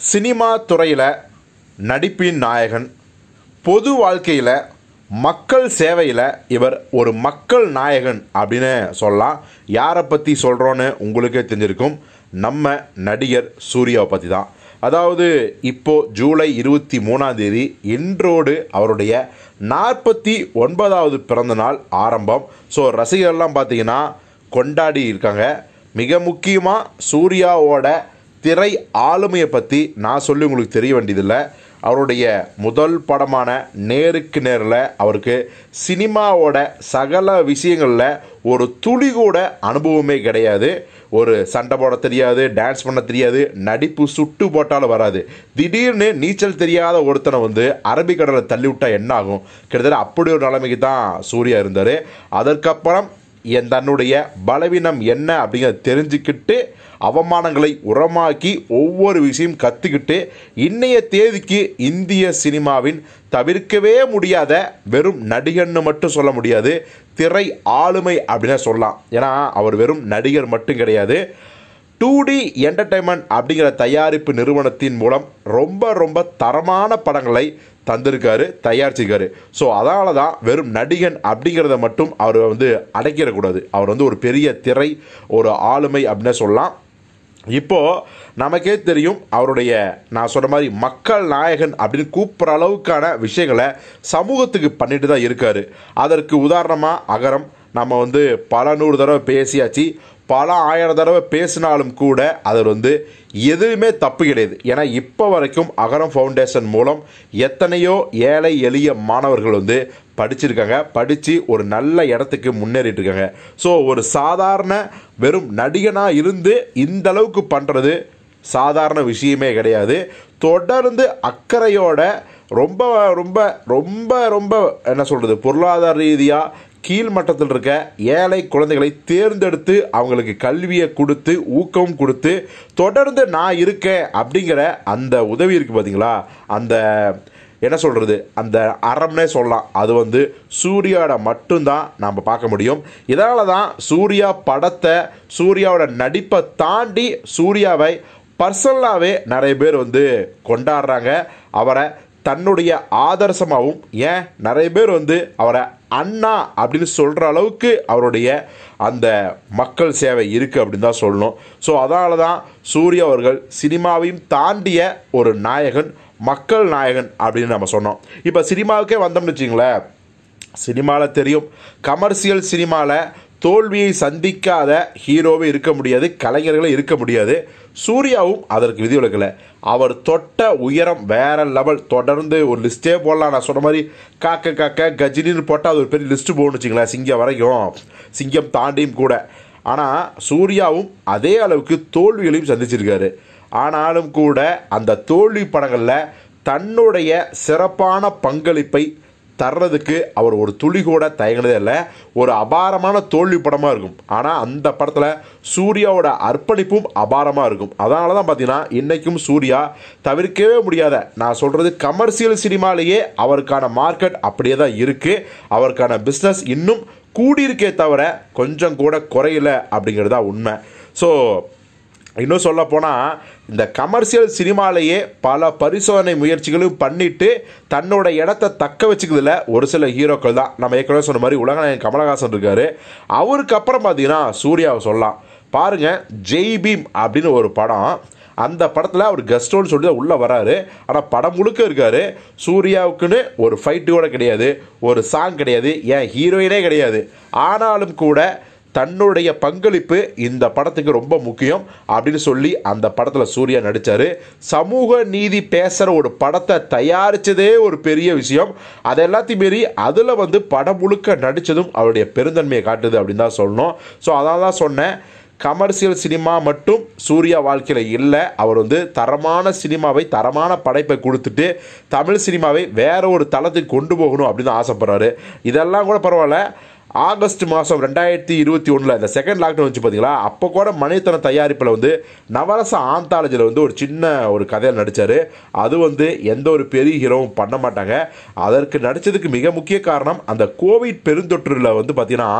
cinema துறையில் நடிப்பின் நாயகன் பொது வாழ்க்கையில் மக்கள் சேவையில் இவர் ஒரு மக்கள் நாயகன் அப்படின்னு சொல்லலாம் யாரை பற்றி சொல்கிறோன்னு உங்களுக்கே தெரிஞ்சிருக்கும் நம்ம நடிகர் சூர்யாவை பற்றி தான் அதாவது இப்போ ஜூலை இருபத்தி மூணாம் தேதி இன்றோடு அவருடைய நாற்பத்தி ஒன்பதாவது பிறந்த நாள் ஆரம்பம் ஸோ ரசிகர்லாம் பார்த்தீங்கன்னா கொண்டாடி இருக்காங்க மிக முக்கியமாக சூர்யாவோட திரை ஆளுமையை பற்றி நான் சொல்லி உங்களுக்கு தெரிய வேண்டியதில்லை அவருடைய முதல் படமான நேருக்கு நேரில் அவருக்கு சினிமாவோட சகல விஷயங்களில் ஒரு துளி கூட அனுபவமே கிடையாது ஒரு சண்டை போட தெரியாது டான்ஸ் பண்ண தெரியாது நடிப்பு சுட்டு போட்டாலும் வராது திடீர்னு நீச்சல் தெரியாத ஒருத்தனை வந்து அரபிக்கடலை தள்ளி விட்டா என்ன ஆகும் கிட்டத்தட்ட அப்படி ஒரு நிலைமைக்கு தான் சூர்யா இருந்தார் அதற்கப்புறம் என் தன்னுடைய பலவீனம் என்ன அப்படிங்கிறத தெரிஞ்சுக்கிட்டு அவமானங்களை உரமாக்கி ஒவ்வொரு விஷயம் கற்றுக்கிட்டு இன்னைய தேதிக்கு இந்திய சினிமாவின் தவிர்க்கவே முடியாத வெறும் நடிகர்னு மட்டும் சொல்ல முடியாது திரை ஆளுமை அப்படின்னு சொல்லலாம் ஏன்னா அவர் வெறும் நடிகர் மட்டும் கிடையாது டூ டி என்டர்டைன்மெண்ட் அப்படிங்கிற தயாரிப்பு நிறுவனத்தின் மூலம் ரொம்ப ரொம்ப தரமான படங்களை தந்திருக்காரு தயாரிச்சிருக்காரு ஸோ அதனால தான் வெறும் நடிகன் அப்படிங்கிறத மட்டும் அவர் வந்து அடைக்கிடக்கூடாது அவர் வந்து ஒரு பெரிய திரை ஒரு ஆளுமை அப்படின்னு சொல்லலாம் இப்போது நமக்கே தெரியும் அவருடைய நான் சொன்ன மாதிரி மக்கள் நாயகன் அப்படின்னு கூப்பிட்ற அளவுக்கான விஷயங்களை சமூகத்துக்கு பண்ணிட்டு தான் இருக்காரு அதற்கு உதாரணமாக அகரம் நம்ம வந்து பல நூறு தடவை பேசியாச்சு பல ஆயிரம் தடவை பேசினாலும் கூட அதில் வந்து எதுவுமே தப்பு கிடையாது ஏன்னா இப்போ வரைக்கும் அகரம் ஃபவுண்டேஷன் மூலம் எத்தனையோ ஏழை எளிய மாணவர்கள் வந்து படிச்சிருக்காங்க படித்து ஒரு நல்ல இடத்துக்கு முன்னேறிட்டு இருக்காங்க ஸோ ஒரு சாதாரண வெறும் நடிகனாக இருந்து இந்த அளவுக்கு பண்ணுறது சாதாரண விஷயமே கிடையாது தொடர்ந்து அக்கறையோட ரொம்ப ரொம்ப ரொம்ப ரொம்ப என்ன சொல்கிறது பொருளாதார ரீதியாக கீழ்மட்டத்தில் இருக்க ஏழை குழந்தைகளை தேர்ந்தெடுத்து அவங்களுக்கு கல்வியை கொடுத்து ஊக்கம் கொடுத்து தொடர்ந்து நான் இருக்கேன் அப்படிங்கிற அந்த உதவி இருக்குது பார்த்தீங்களா அந்த என்ன சொல்கிறது அந்த அறம்னே சொல்லலாம் அது வந்து சூர்யாவோட மட்டும்தான் நாம் பார்க்க முடியும் இதனால தான் சூர்யா படத்தை சூர்யாவோட நடிப்பை தாண்டி சூர்யாவை பர்சனலாகவே நிறைய பேர் வந்து கொண்டாடுறாங்க அவரை தன்னுடைய ஆதர்சமாகவும் ஏன் நிறைய பேர் வந்து அவரை அண்ணா அப்படின்னு சொல்கிற அளவுக்கு அவருடைய அந்த மக்கள் சேவை இருக்குது அப்படின்னு தான் சொல்லணும் ஸோ அதனால தான் சூர்யா அவர்கள் சினிமாவையும் தாண்டிய ஒரு நாயகன் மக்கள் நாயகன் அப்படின்னு நம்ம சொன்னோம் இப்போ சினிமாவுக்கே வந்தோம்னு வச்சிங்களேன் சினிமாவில் தெரியும் கமர்ஷியல் சினிமாவில் தோல்வியை சந்திக்காத ஹீரோவே இருக்க முடியாது கலைஞர்களும் இருக்க முடியாது சூர்யாவும் அதற்கு விதிவிலக்கலை அவர் தொட்ட உயரம் வேற லெவல் தொடர்ந்து ஒரு லிஸ்ட்டே போடலாம் நான் சொன்ன மாதிரி காக்க காக்க கஜினின்னு போட்டால் அது ஒரு பெரிய லிஸ்ட்டு போகணும் வச்சுங்களேன் சிங்கம் வரைக்கும் சிங்கம் தாண்டியும் கூட ஆனால் சூர்யாவும் அதே அளவுக்கு தோல்விகளையும் சந்திச்சிருக்காரு ஆனாலும் கூட அந்த தோல்வி படங்களில் தன்னுடைய சிறப்பான பங்களிப்பை தர்றதுக்கு அவர் ஒரு துளி கூட தயங்கினதே இல்லை ஒரு அபாரமான தோல்வி படமாக இருக்கும் ஆனால் அந்த படத்தில் சூர்யாவோட அர்ப்பணிப்பும் அபாரமாக இருக்கும் அதனால தான் பார்த்தீங்கன்னா இன்றைக்கும் சூர்யா தவிர்க்கவே முடியாத நான் சொல்கிறது கமர்ஷியல் சினிமாலேயே அவருக்கான மார்க்கெட் அப்படியே தான் இருக்குது அவருக்கான பிஸ்னஸ் இன்னும் கூடியிருக்கே தவிர கொஞ்சம் கூட குறையல அப்படிங்கிறது தான் உண்மை ஸோ இன்னும் சொல்ல போனால் இந்த கமர்ஷியல் சினிமாலேயே பல பரிசோதனை முயற்சிகளும் பண்ணிட்டு தன்னோட இடத்த தக்க வச்சுக்கிறதுல ஒரு சில ஹீரோக்கள் தான் நம்ம ஏற்கனவே சொன்ன மாதிரி உலகநாயகன் கமலஹாசன் இருக்காரு அவருக்கு அப்புறம் பார்த்தீங்கன்னா சூர்யாவை சொல்லலாம் பாருங்க ஜெய் பீம் அப்படின்னு ஒரு படம் அந்த படத்தில் அவர் கெஸ்டோன்னு சொல்லி தான் உள்ளே வராரு ஆனால் படம் முழுக்க இருக்காரு சூர்யாவுக்குன்னு ஒரு ஃபைட்டு கூட கிடையாது ஒரு சாங் கிடையாது ஏன் ஹீரோயினே கிடையாது ஆனாலும் கூட தன்னுடைய பங்களிப்பு இந்த படத்துக்கு ரொம்ப முக்கியம் அப்படின்னு சொல்லி அந்த படத்தில் சூர்யா நடித்தார் சமூக நீதி பேசுகிற ஒரு படத்தை தயாரித்ததே ஒரு பெரிய விஷயம் அதை எல்லாத்தையும் மீறி அதில் வந்து படம் முழுக்க நடித்ததும் அவருடைய பெருந்தன்மையை காட்டுது அப்படின்னு தான் சொல்லணும் ஸோ அதான் தான் சொன்னேன் கமர்ஷியல் சினிமா மட்டும் சூர்யா வாழ்க்கையில் இல்லை அவர் வந்து தரமான சினிமாவை தரமான படைப்பை கொடுத்துட்டு தமிழ் சினிமாவை வேற ஒரு தளத்துக்கு கொண்டு போகணும் அப்படின்னு ஆசைப்படுறாரு இதெல்லாம் கூட பரவாயில்ல ஆகஸ்ட் மாதம் ரெண்டாயிரத்தி இருபத்தி ஒன்றில் இந்த செகண்ட் லாக்டவுன் வச்சு பார்த்தீங்களா அப்போ கூட மணித்தன தயாரிப்பில் வந்து நவரச ஆந்தாலஜியில் வந்து ஒரு சின்ன ஒரு கதையில் நடித்தார் அது வந்து எந்த ஒரு பெரிய ஹீரோவும் பண்ண மாட்டாங்க அதற்கு நடித்ததுக்கு மிக முக்கிய காரணம் அந்த கோவிட் பெருந்தொற்றில் வந்து பார்த்தீங்கன்னா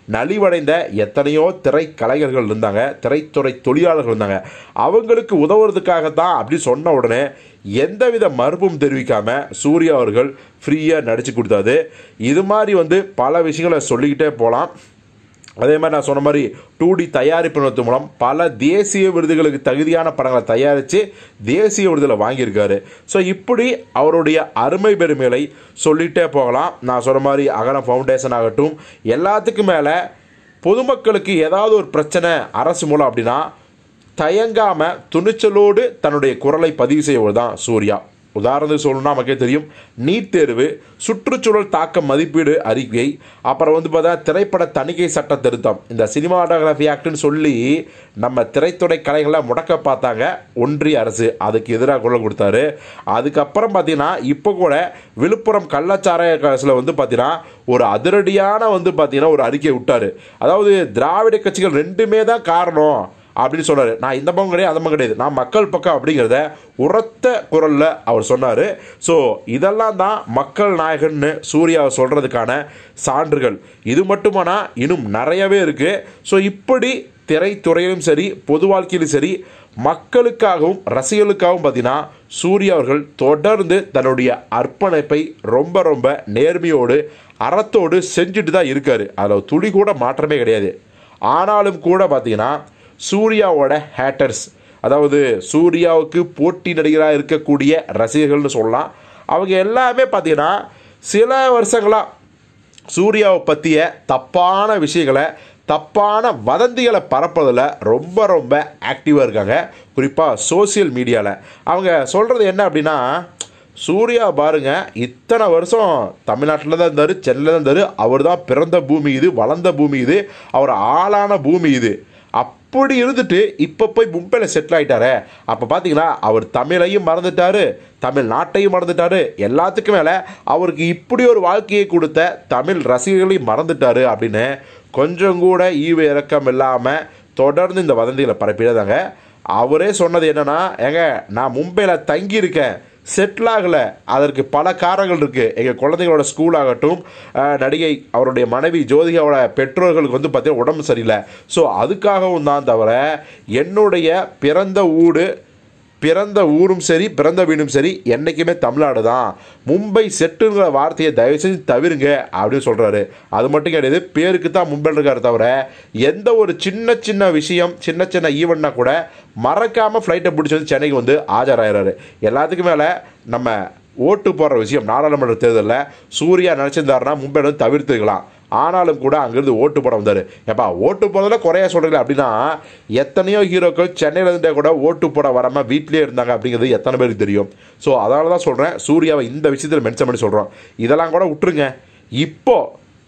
நலிவடைந்த எத்தனையோ திரைக்கலைஞர்கள் இருந்தாங்க திரைத்துறை தொழிலாளர்கள் இருந்தாங்க அவங்களுக்கு உதவுறதுக்காக தான் அப்படி சொன்ன உடனே எந்தவித மறுப்பும் தெரிவிக்காம சூர்யா அவர்கள் ஃப்ரீயாக நடிச்சு கொடுத்தாரு இது மாதிரி வந்து பல விஷயங்களை சொல்லிக்கிட்டே போகலாம் அதே மாதிரி நான் சொன்ன மாதிரி டூ டி தயாரிப்பு நிறுவனத்து மூலம் பல தேசிய விருதுகளுக்கு தகுதியான படங்களை தயாரித்து தேசிய விருதுகளை வாங்கியிருக்காரு ஸோ இப்படி அவருடைய அருமை பெருமைகளை சொல்லிகிட்டே போகலாம் நான் சொன்ன மாதிரி அகலம் ஃபவுண்டேஷன் ஆகட்டும் எல்லாத்துக்கும் மேலே பொதுமக்களுக்கு ஏதாவது ஒரு பிரச்சனை அரசு மூலம் அப்படின்னா தயங்காமல் துணிச்சலோடு தன்னுடைய குரலை பதிவு செய்வது தான் சூர்யா உதாரணத்துக்கு சொல்லணும்னா நமக்கே தெரியும் நீட் தேர்வு சுற்றுச்சூழல் தாக்க மதிப்பீடு அறிக்கை அப்புறம் வந்து பார்த்தா திரைப்பட தணிக்கை சட்ட திருத்தம் இந்த சினிமாட்டோகிராஃபி ஆக்ட்னு சொல்லி நம்ம திரைத்துறை கலைகளை முடக்க பார்த்தாங்க ஒன்றிய அரசு அதுக்கு எதிராக குரல் கொடுத்தாரு அதுக்கப்புறம் பார்த்தீங்கன்னா இப்போ கூட விழுப்புரம் கள்ளச்சாராய கேஸில் வந்து பார்த்தீங்கன்னா ஒரு அதிரடியான வந்து பார்த்தீங்கன்னா ஒரு அறிக்கை விட்டார் அதாவது திராவிட கட்சிகள் ரெண்டுமே தான் காரணம் அப்படின்னு சொன்னார் நான் இந்த பக்கம் கிடையாது அந்த பக்கம் கிடையாது நான் மக்கள் பக்கம் அப்படிங்கிறத உரத்த குரலில் அவர் சொன்னார் ஸோ இதெல்லாம் தான் மக்கள் நாயகன்னு சூர்யாவை சொல்கிறதுக்கான சான்றுகள் இது மட்டுமானா இன்னும் நிறையவே இருக்குது ஸோ இப்படி திரைத்துறையிலும் சரி பொது வாழ்க்கையிலும் சரி மக்களுக்காகவும் ரசிகர்களுக்காகவும் பார்த்தீங்கன்னா சூர்யா அவர்கள் தொடர்ந்து தன்னுடைய அர்ப்பணிப்பை ரொம்ப ரொம்ப நேர்மையோடு அறத்தோடு செஞ்சுட்டு தான் இருக்கார் அதில் துளி கூட மாற்றமே கிடையாது ஆனாலும் கூட பார்த்தீங்கன்னா சூர்யாவோட ஹேட்டர்ஸ் அதாவது சூர்யாவுக்கு போட்டி நடிகராக இருக்கக்கூடிய ரசிகர்கள்னு சொல்லலாம் அவங்க எல்லாமே பார்த்தீங்கன்னா சில வருஷங்களாக சூர்யாவை பற்றிய தப்பான விஷயங்களை தப்பான வதந்திகளை பரப்புறதில் ரொம்ப ரொம்ப ஆக்டிவாக இருக்காங்க குறிப்பாக சோசியல் மீடியாவில் அவங்க சொல்கிறது என்ன அப்படின்னா சூர்யா பாருங்க இத்தனை வருஷம் தமிழ்நாட்டில் தான் இருந்தார் சென்னையில் தான் இருந்தார் அவர் தான் பிறந்த பூமி இது வளர்ந்த பூமி இது அவர் ஆளான பூமி இது அப்படி இருந்துட்டு இப்போ போய் மும்பையில் செட்டில் ஆகிட்டாரே அப்போ பார்த்தீங்கன்னா அவர் தமிழையும் மறந்துட்டாரு தமிழ்நாட்டையும் மறந்துட்டாரு எல்லாத்துக்கும் மேலே அவருக்கு இப்படி ஒரு வாழ்க்கையை கொடுத்த தமிழ் ரசிகர்களையும் மறந்துட்டாரு அப்படின்னு கொஞ்சம் கூட ஈவு இறக்கம் இல்லாமல் தொடர்ந்து இந்த வதந்திகளை பரப்பிடாதாங்க அவரே சொன்னது என்னன்னா ஏங்க நான் மும்பையில் தங்கியிருக்கேன் செட்டில் ஆகலை அதற்கு பல காரணங்கள் இருக்குது எங்கள் குழந்தைங்களோட ஸ்கூல் ஆகட்டும் அஹ், நடிகை அவருடைய மனைவி ஜோதிகாவோட பெற்றோர்களுக்கு வந்து பார்த்தீங்கன்னா உடம்பு சரியில்லை ஸோ அதுக்காகவும் தான் தவிர என்னுடைய பிறந்த ஊடு பிறந்த ஊரும் சரி பிறந்த வீடும் சரி என்றைக்குமே தமிழ்நாடு தான் மும்பை செட்டுங்கிற வார்த்தையை தயவு செஞ்சு தவிருங்க அப்படின்னு சொல்கிறாரு அது மட்டும் கிடையாது பேருக்கு தான் மும்பையில் இருக்காரு தவிர எந்த ஒரு சின்ன சின்ன விஷயம் சின்ன சின்ன ஈவெண்ட்னா கூட மறக்காமல் ஃப்ளைட்டை பிடிச்சி வந்து சென்னைக்கு வந்து ஆஜராகிறாரு எல்லாத்துக்கும் மேலே நம்ம ஓட்டு போடுற விஷயம் நாடாளுமன்ற தேர்தலில் சூர்யா நினச்சிருந்தாருன்னா மும்பையில் வந்து தவிர்த்துக்கலாம் ஆனாலும் கூட அங்கேருந்து ஓட்டு போட வந்தார் ஏப்பா ஓட்டு போடுறதுல குறைய சொல்கிறீங்க அப்படின்னா எத்தனையோ ஹீரோக்கள் சென்னையில் இருந்தே கூட ஓட்டு போட வராமல் வீட்டிலே இருந்தாங்க அப்படிங்கிறது எத்தனை பேருக்கு தெரியும் ஸோ அதனால தான் சொல்கிறேன் சூர்யாவை இந்த விஷயத்தில் மென்ஷன் பண்ணி சொல்கிறோம் இதெல்லாம் கூட விட்டுருங்க இப்போ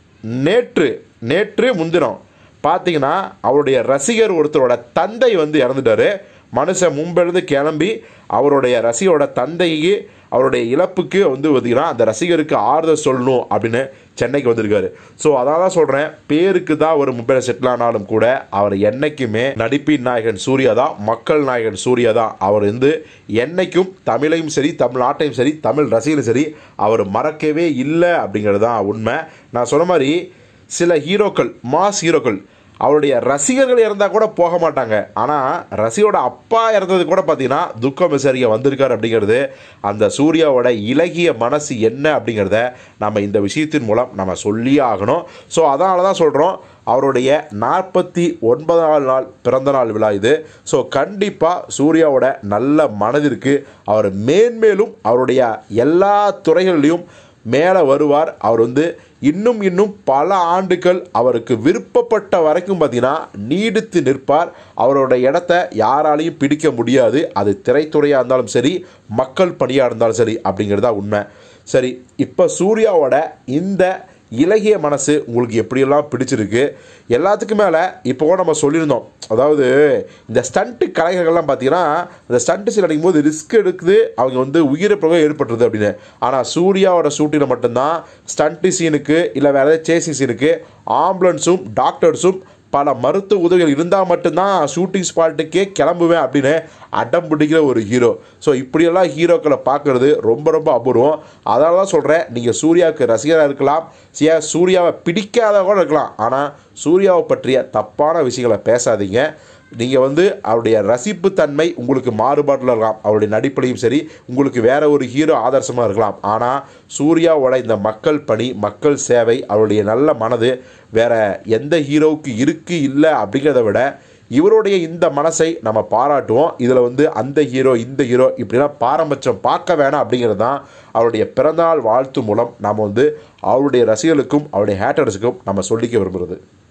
நேற்று நேற்று முன்தினம் பார்த்தீங்கன்னா அவருடைய ரசிகர் ஒருத்தரோட தந்தை வந்து இறந்துட்டாரு மனுஷன் மும்பிலிருந்து கிளம்பி அவருடைய ரசிகரோட தந்தைக்கு அவருடைய இழப்புக்கு வந்து பார்த்தீங்கன்னா அந்த ரசிகருக்கு ஆறுதல் சொல்லணும் அப்படின்னு சென்னைக்கு வந்திருக்காரு ஸோ அதான் தான் சொல்கிறேன் பேருக்கு தான் ஒரு மும்பையில் செட்டில் ஆனாலும் கூட அவர் என்னைக்குமே நடிப்பின் நாயகன் சூர்யா தான் மக்கள் நாயகன் சூர்யா தான் அவர் வந்து என்னைக்கும் தமிழையும் சரி தமிழ்நாட்டையும் சரி தமிழ் ரசிகரும் சரி அவர் மறக்கவே இல்லை அப்படிங்கிறது தான் உண்மை நான் சொன்ன மாதிரி சில ஹீரோக்கள் மாஸ் ஹீரோக்கள் அவருடைய ரசிகர்கள் இறந்தால் கூட போக மாட்டாங்க ஆனால் ரசிகரோட அப்பா இறந்தது கூட பார்த்தீங்கன்னா துக்கம் விசாரிக்க வந்திருக்காரு அப்படிங்கிறது அந்த சூர்யாவோட இலகிய மனசு என்ன அப்படிங்கிறத நம்ம இந்த விஷயத்தின் மூலம் நம்ம சொல்லியே ஆகணும் ஸோ அதனால தான் சொல்கிறோம் அவருடைய நாற்பத்தி ஒன்பதாவது நாள் பிறந்த நாள் விழா இது ஸோ கண்டிப்பாக சூர்யாவோட நல்ல மனதிற்கு அவர் மேன்மேலும் அவருடைய எல்லா துறைகள்லையும் மேலே வருவார் அவர் வந்து இன்னும் இன்னும் பல ஆண்டுகள் அவருக்கு விருப்பப்பட்ட வரைக்கும் பார்த்தீங்கன்னா நீடித்து நிற்பார் அவரோட இடத்த யாராலையும் பிடிக்க முடியாது அது திரைத்துறையாக இருந்தாலும் சரி மக்கள் பணியாக இருந்தாலும் சரி அப்படிங்கிறதா உண்மை சரி இப்போ சூர்யாவோட இந்த இலகிய மனசு உங்களுக்கு எப்படியெல்லாம் பிடிச்சிருக்கு எல்லாத்துக்கும் மேலே இப்போ கூட நம்ம சொல்லியிருந்தோம் அதாவது இந்த ஸ்டண்ட்டு கலைஞர்கள்லாம் பார்த்தீங்கன்னா இந்த ஸ்டண்ட்டு சீன் அடிக்கும் போது ரிஸ்க் எடுக்குது அவங்க வந்து உயிரிழப்புகள் ஏற்பட்டுருது அப்படின்னு ஆனால் சூர்யாவோட ஷூட்டிங்கில் மட்டும்தான் ஸ்டண்ட்டு சீனுக்கு இல்லை வேறு ஏதாவது சேசிங் சீனுக்கு ஆம்புலன்ஸும் டாக்டர்ஸும் பல மருத்துவ உதவிகள் இருந்தால் மட்டும்தான் ஷூட்டிங் ஸ்பாட்டுக்கே கிளம்புவேன் அப்படின்னு அடம் பிடிக்கிற ஒரு ஹீரோ ஸோ இப்படியெல்லாம் ஹீரோக்களை பார்க்குறது ரொம்ப ரொம்ப அபூர்வம் அதனால தான் சொல்கிறேன் நீங்கள் சூர்யாவுக்கு ரசிகராக இருக்கலாம் சியா சூர்யாவை பிடிக்காத கூட இருக்கலாம் ஆனால் சூர்யாவை பற்றிய தப்பான விஷயங்களை பேசாதீங்க நீங்கள் வந்து அவருடைய ரசிப்பு தன்மை உங்களுக்கு மாறுபாட்டில் இருக்கலாம் அவருடைய நடிப்புலையும் சரி உங்களுக்கு வேற ஒரு ஹீரோ ஆதர்சமாக இருக்கலாம் ஆனால் சூர்யாவோட இந்த மக்கள் பணி மக்கள் சேவை அவருடைய நல்ல மனது வேற எந்த ஹீரோவுக்கு இருக்குது இல்லை அப்படிங்கிறத விட இவருடைய இந்த மனசை நம்ம பாராட்டுவோம் இதில் வந்து அந்த ஹீரோ இந்த ஹீரோ இப்படிலாம் பாரபட்சம் பார்க்க வேணாம் அப்படிங்கிறது தான் அவருடைய பிறந்தநாள் வாழ்த்து மூலம் நாம் வந்து அவருடைய ரசிகர்களுக்கும் அவருடைய ஹேட்டர்ஸுக்கும் நம்ம சொல்லிக்க விரும்புகிறது